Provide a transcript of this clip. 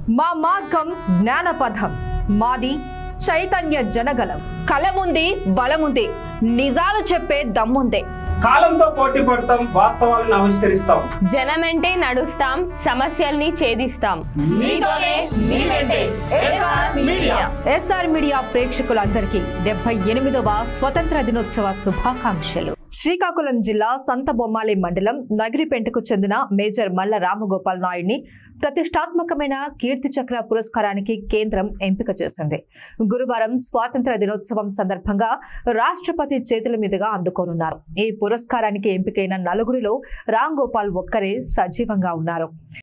మా మార్గం జ్ఞానపథం మాది చైతన్య జనగలం కలముంది బలముంది నిజాలు చెప్పే దమ్ముంది కాలంతో పోటీ పడతాం వాస్తవాలను ఆవిష్కరిస్తాం జనమెంటే నడుస్తాం సమస్యల్ని ఛేదిస్తాం ఎస్ఆర్ మీడియా ప్రేక్షకులందరికీ డెబ్బై ఎనిమిదవ స్వతంత్ర దినోత్సవ శుభాకాంక్షలు శ్రీకాకుళం జిల్లా సంత బొమ్మాలి మండలం నగిరిపెంటకు చెందిన మేజర్ మల్ల రామగోపాల్ నాయుడిని ప్రతిష్టాత్మకమైన కీర్తి చక్ర పురస్కారానికి కేంద్రం ఎంపిక చేసింది గురువారం స్వాతంత్ర దినోత్సవం సందర్భంగా రాష్ట్రపతి చేతుల మీదుగా అందుకోనున్నారు ఈ పురస్కారానికి ఎంపికైన నలుగురిలో రామ్ గోపాల్ ఒక్కరే సజీవంగా ఉన్నారు